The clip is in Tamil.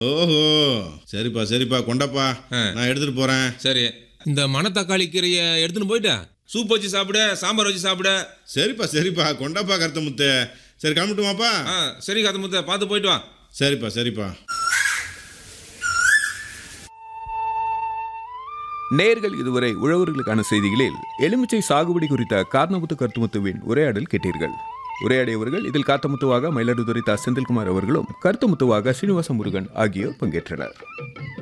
ஓஹோ சரிப்பா சரிப்பா கொண்டப்பா ஆ. நான் எடுத்துட்டு போறேன் சரி இந்த மணத்தக்காளி கீரையை எடுத்துன்னு போயிட்டா சூப் வச்சு சாப்பிட சாம்பார் வச்சு சாப்பிட சரிப்பா சரிப்பா கொண்டப்பா கருத்த முத்து சரி கிளம்பட்டுமாப்பா ஆ சரி கதை முத்த பார்த்து போயிட்டு வா சரிப்பா சரிப்பா நேர்கள் இதுவரை உழவர்களுக்கான செய்திகளில் எலுமிச்சை சாகுபடி குறித்த கார்னமுத்து கருத்துமுத்துவின் உரையாடல் கேட்டீர்கள் உரையாடியவர்கள் இதில் காத்தமுத்துவாக மயிலாடுதுறை தா செந்தில்குமார் அவர்களும் கருத்துமுத்துவாக சீனிவாச முருகன் ஆகியோர் பங்கேற்றனர்